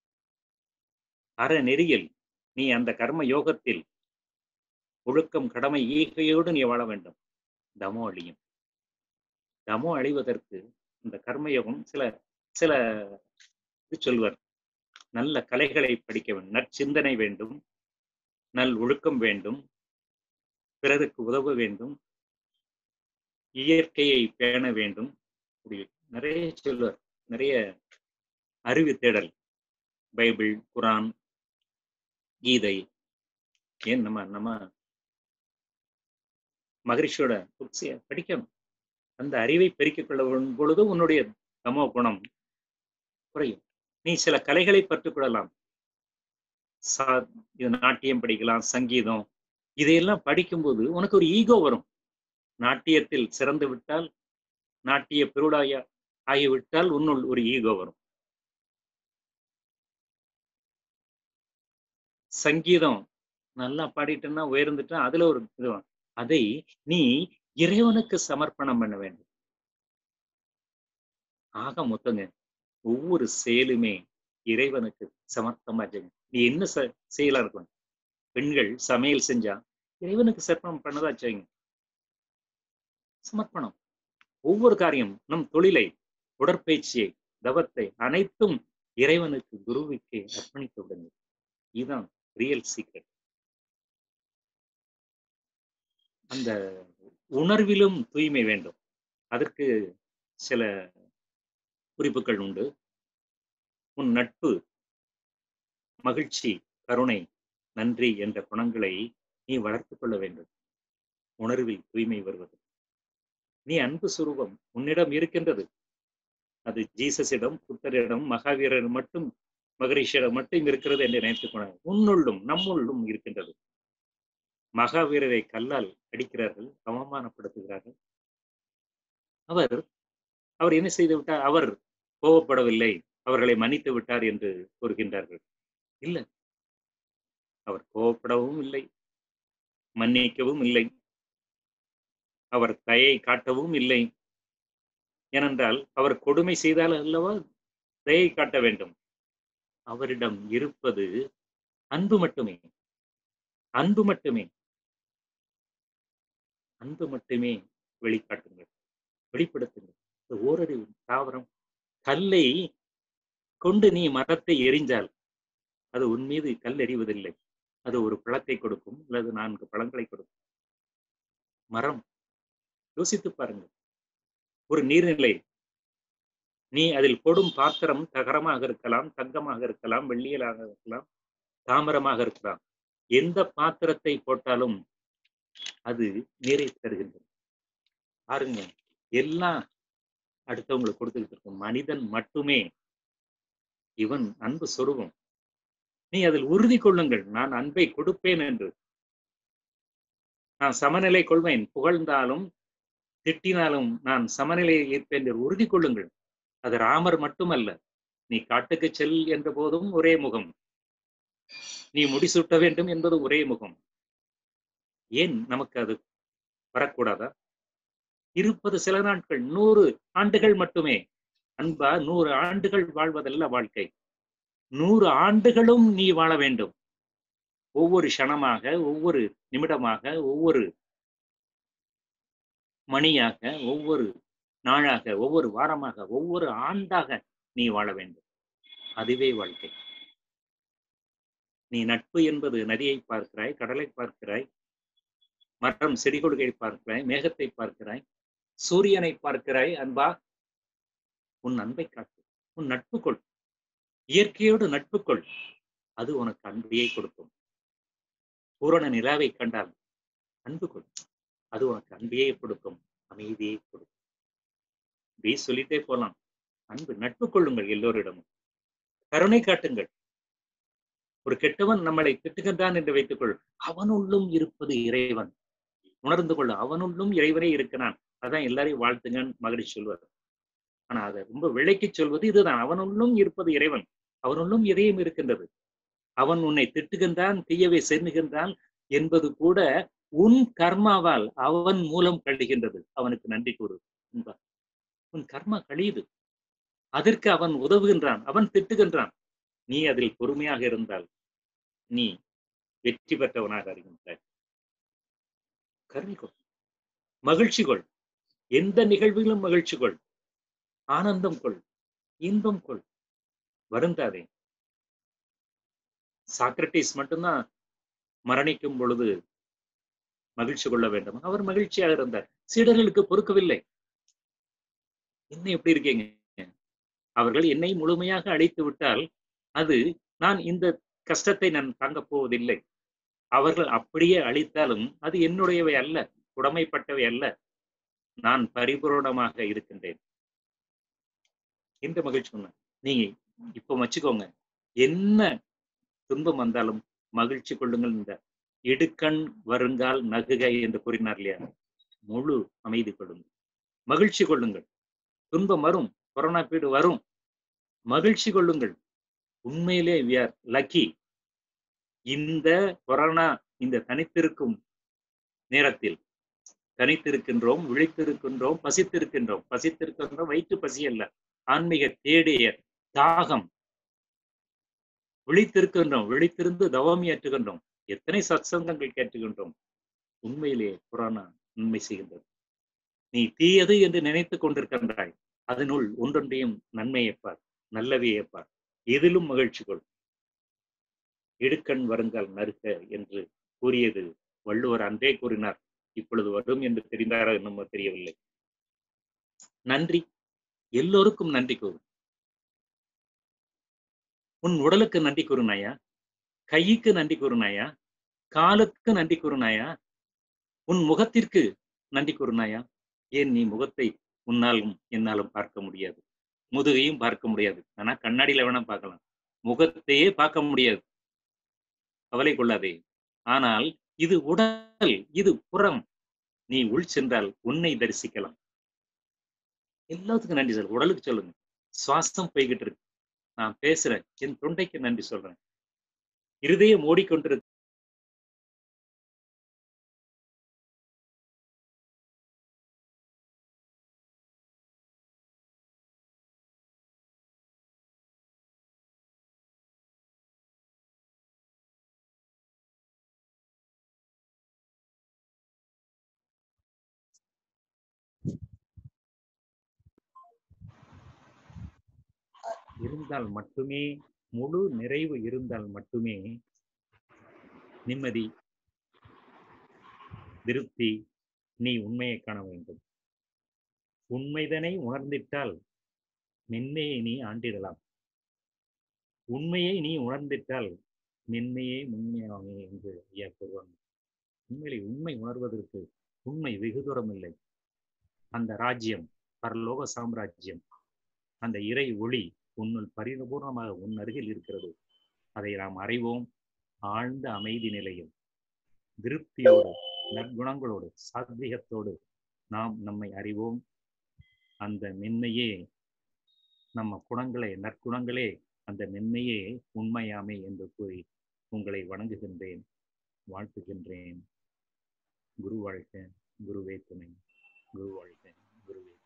அறநெறியில் நீ அந்த கர்ம யோகத்தில் ஒழுக்கம் கடமை ஈகையோடு நீ வாழ வேண்டும் தமோ அழியும் தமோ அழிவதற்கு இந்த கர்மயோகம் சில சில இது சொல்வர் நல்ல கலைகளை படிக்க வேண்டும் நற்சிந்தனை வேண்டும் நல் ஒழுக்கம் வேண்டும் பிறருக்கு உதவ வேண்டும் இயற்கையை பேண வேண்டும் இப்படி நிறைய சொல்வர் நிறைய அறிவு தேடல் பைபிள் குரான் கீதை ஏன் நம்ம நம்ம மகரிஷியோட புக்ஸைய படிக்கணும் அந்த அறிவை பெருக்கிக் கொள்ள பொழுது உன்னுடைய தமோ குணம் குறையும் நீ சில கலைகளை கற்றுக்கொள்ளலாம் சா இது நாட்டியம் படிக்கலாம் சங்கீதம் இதையெல்லாம் படிக்கும்போது உனக்கு ஒரு ஈகோ வரும் நாட்டியத்தில் சிறந்து விட்டால் நாட்டிய பெருடாய ஆகிவிட்டால் உன்னுள் ஒரு ஈகோ வரும் சங்கீதம் நல்லா பாடிட்டேன்னா உயர்ந்துட்டா அதுல ஒரு இது வரும். அதை நீ இறைவனுக்கு சமர்ப்பணம் பண்ண வேண்டும் ஆக மொத்தங்க ஒவ்வொரு செயலுமே இறைவனுக்கு சமர்ப்பமா செய்யணும் நீ என்ன செ- செயலா இருக்கணும் பெண்கள் சமையல் செஞ்சா இறைவனுக்கு சமர்ப்பணம் பண்ணதா செய்யுங்க சமர்ப்பணம் ஒவ்வொரு காரியம் நம் தொழிலை உடற்பயிற்சியை தவத்தை அனைத்தும் இறைவனுக்கு குருவுக்கு அர்ப்பணித்து விடுங்க இதுதான் ரியல் சீக்ரெட் அந்த உணர்விலும் தூய்மை வேண்டும் அதற்கு சில குறிப்புகள் உண்டு உன் நட்பு மகிழ்ச்சி கருணை நன்றி என்ற குணங்களை நீ வளர்த்துக் கொள்ள வேண்டும் உணர்வில் தூய்மை வருவது நீ அன்பு சுரூபம் உன்னிடம் இருக்கின்றது அது ஜீசஸிடம் புத்தரிடம் மகாவீரர் மட்டும் மகரிஷியிடம் மட்டும் இருக்கிறது என்று நினைத்துக் கொள்ள உன்னுள்ளும் நம்முள்ளும் இருக்கின்றது மகாவீரரை கல்லால் அடிக்கிறார்கள் அவமானப்படுத்துகிறார்கள் அவர் அவர் என்ன செய்து விட்டார் அவர் கோபப்படவில்லை அவர்களை மன்னித்து விட்டார் என்று கூறுகின்றார்கள் இல்லை அவர் கோபப்படவும் இல்லை மன்னிக்கவும் இல்லை அவர் தயை காட்டவும் இல்லை ஏனென்றால் அவர் கொடுமை செய்தால் அல்லவா தயை காட்ட வேண்டும் அவரிடம் இருப்பது அன்பு மட்டுமே அன்பு மட்டுமே அன்பு மட்டுமே வெளிக்காட்டுங்கள் வெளிப்படுத்துங்கள் இந்த ஓரறிவு தாவரம் கல்லை கொண்டு நீ மரத்தை எரிஞ்சால் அது உன் மீது கல் எறிவதில்லை அது ஒரு பழத்தை கொடுக்கும் அல்லது நான்கு பழங்களை கொடுக்கும் மரம் யோசித்து பாருங்கள் ஒரு நீர்நிலை நீ அதில் போடும் பாத்திரம் தகரமாக இருக்கலாம் தங்கமாக இருக்கலாம் வெள்ளியலாக இருக்கலாம் தாமரமாக இருக்கலாம் எந்த பாத்திரத்தை போட்டாலும் அது நீரை தருகின்றது பாருங்க எல்லாம் அடுத்தவங்களுக்கு கொடுத்துக்கிட்டு இருக்கும் மனிதன் மட்டுமே இவன் அன்பு சொருபம் நீ அதில் உறுதி கொள்ளுங்கள் நான் அன்பை கொடுப்பேன் என்று நான் சமநிலை கொள்வேன் புகழ்ந்தாலும் திட்டினாலும் நான் சமநிலையில் இருப்பேன் என்று உறுதி கொள்ளுங்கள் அது ராமர் மட்டுமல்ல நீ காட்டுக்கு செல் என்ற போதும் ஒரே முகம் நீ முடிசூட்ட வேண்டும் என்பது ஒரே முகம் ஏன் நமக்கு அது வரக்கூடாதா இருப்பது சில நாட்கள் நூறு ஆண்டுகள் மட்டுமே அன்பா நூறு ஆண்டுகள் வாழ்வதல்ல வாழ்க்கை நூறு ஆண்டுகளும் நீ வாழ வேண்டும் ஒவ்வொரு க்ஷணமாக ஒவ்வொரு நிமிடமாக ஒவ்வொரு மணியாக ஒவ்வொரு நாளாக ஒவ்வொரு வாரமாக ஒவ்வொரு ஆண்டாக நீ வாழ வேண்டும் அதுவே வாழ்க்கை நீ நட்பு என்பது நதியை பார்க்கிறாய் கடலை பார்க்கிறாய் மரம் செடி கொள்கை பார்க்கிறாய் மேகத்தை பார்க்கிறாய் சூரியனை பார்க்கிறாய் அன்பா உன் அன்பை காட்டு உன் நட்பு கொள் இயற்கையோடு நட்பு கொள் அது உனக்கு அன்பையை கொடுக்கும் பூரண நிலாவை கண்டால் அன்பு கொள் அது உனக்கு அன்பையே கொடுக்கும் அமைதியை கொடுக்கும் இப்படி சொல்லிட்டே போலாம் அன்பு நட்பு கொள்ளுங்கள் எல்லோரிடமும் கருணை காட்டுங்கள் ஒரு கெட்டவன் நம்மளை திட்டுகின்றான் என்று வைத்துக்கொள் அவனுள்ளும் இருப்பது இறைவன் உணர்ந்து கொள்ள அவனுள்ளும் இறைவனே இருக்கிறான் அதான் எல்லாரையும் வாழ்த்துங்கன்னு மகிழ்ச்சி சொல்வார் ஆனா அதை ரொம்ப விலைக்கு சொல்வது இதுதான் அவனுள்ளும் இருப்பது இறைவன் அவனுள்ளும் இதயம் இருக்கின்றது அவன் உன்னை திட்டுகின்றான் தீயவை சென்னுகின்றான் என்பது கூட உன் கர்மாவால் அவன் மூலம் கழிகின்றது அவனுக்கு நன்றி கூறு என்பா உன் கர்மா கழியுது அதற்கு அவன் உதவுகின்றான் அவன் திட்டுகின்றான் நீ அதில் பொறுமையாக இருந்தால் நீ வெற்றி பெற்றவனாக அறிகின்றாய் கருணை கொள் மகிழ்ச்சி கொள் எந்த நிகழ்விலும் மகிழ்ச்சி கொள் ஆனந்தம் கொள் இன்பம் கொள் வருந்தாதே சாக்ரட்டிஸ் மட்டும்தான் மரணிக்கும் பொழுது மகிழ்ச்சி கொள்ள வேண்டும் அவர் மகிழ்ச்சியாக இருந்தார் சீடர்களுக்கு பொறுக்கவில்லை என்ன எப்படி இருக்கீங்க அவர்கள் என்னை முழுமையாக அழைத்து விட்டால் அது நான் இந்த கஷ்டத்தை நான் தாங்கப் போவதில்லை அவர்கள் அப்படியே அழித்தாலும் அது என்னுடையவை அல்ல உடமைப்பட்டவை அல்ல நான் பரிபூரணமாக இருக்கின்றேன் இந்த மகிழ்ச்சி ஒண்ணு நீங்க இப்ப வச்சுக்கோங்க என்ன துன்பம் வந்தாலும் மகிழ்ச்சி கொள்ளுங்கள் இந்த இடுக்கண் வருங்கால் நகுக என்று கூறினார் இல்லையா முழு அமைதி கொள்ளுங்கள் மகிழ்ச்சி கொள்ளுங்கள் துன்பம் வரும் கொரோனா பீடு வரும் மகிழ்ச்சி கொள்ளுங்கள் உண்மையிலே வி ஆர் லக்கி இந்த கொரோனா இந்த தனித்திருக்கும் நேரத்தில் தனித்திருக்கின்றோம் விழித்திருக்கின்றோம் பசித்திருக்கின்றோம் பசித்திருக்கின்றோம் வயிற்று பசி அல்ல ஆன்மீக தேடிய தாகம் விழித்திருக்கின்றோம் விழித்திருந்து தவம் ஏற்றுகின்றோம் எத்தனை சத்சங்கங்கள் கேட்டுகின்றோம் உண்மையிலே கொரோனா நன்மை செய்கின்றது நீ தீயது என்று நினைத்துக் கொண்டிருக்கின்றாய் அதனுள் ஒன்றொன்றையும் நன்மையைப்பார் நல்லவையைப்பார் எதிலும் மகிழ்ச்சி கொள் இடுக்கண் வருங்கால் நறுக்க என்று கூறியது வள்ளுவர் அன்றே கூறினார் இப்பொழுது வரும் என்று தெரிந்தாரோ என்னமோ தெரியவில்லை நன்றி எல்லோருக்கும் நன்றி கூறு உன் உடலுக்கு நன்றி கூறுனாயா கைக்கு நன்றி கூறுனாயா காலுக்கு நன்றி கூறுனாயா உன் முகத்திற்கு நன்றி கூறுனாயா ஏன் நீ முகத்தை உன்னாலும் என்னாலும் பார்க்க முடியாது முதுகையும் பார்க்க முடியாது ஆனா கண்ணாடியில வேணா பார்க்கலாம் முகத்தையே பார்க்க முடியாது கவலை கொள்ளாதே ஆனால் இது உடல் இது புறம் நீ உள் சென்றால் உன்னை தரிசிக்கலாம் எல்லாத்துக்கும் நன்றி சொல் உடலுக்கு சொல்லுங்க சுவாசம் போய்கிட்டு இருக்கு நான் பேசுறேன் என் தொண்டைக்கு நன்றி சொல்றேன் இருதயம் ஓடிக்கொண்டிருக்கு இருந்தால் மட்டுமே முழு நிறைவு இருந்தால் மட்டுமே நிம்மதி திருப்தி நீ உண்மையை காண வேண்டும் உண்மைதனை உணர்ந்திட்டால் மென்மையை நீ ஆண்டிடலாம் உண்மையை நீ உணர்ந்திட்டால் மென்மையே முன்மையாமே என்று ஐயா கூறுவாங்க உண்மையிலே உண்மை உணர்வதற்கு உண்மை வெகு தூரம் இல்லை அந்த ராஜ்யம் பரலோக சாம்ராஜ்யம் அந்த இறை ஒளி உன்னுள் பரிபூர்ணமாக உன் அருகில் இருக்கிறது அதை நாம் அறிவோம் ஆழ்ந்த அமைதி நிலையில் திருப்தியோடு நற்குணங்களோடு சாத்வீகத்தோடு நாம் நம்மை அறிவோம் அந்த மென்மையே நம்ம குணங்களே நற்குணங்களே அந்த மென்மையே உண்மையாமை என்று கூறி உங்களை வணங்குகின்றேன் வாழ்த்துகின்றேன் குரு வாழ்க குருவே துணை குரு வாழ்க குருவே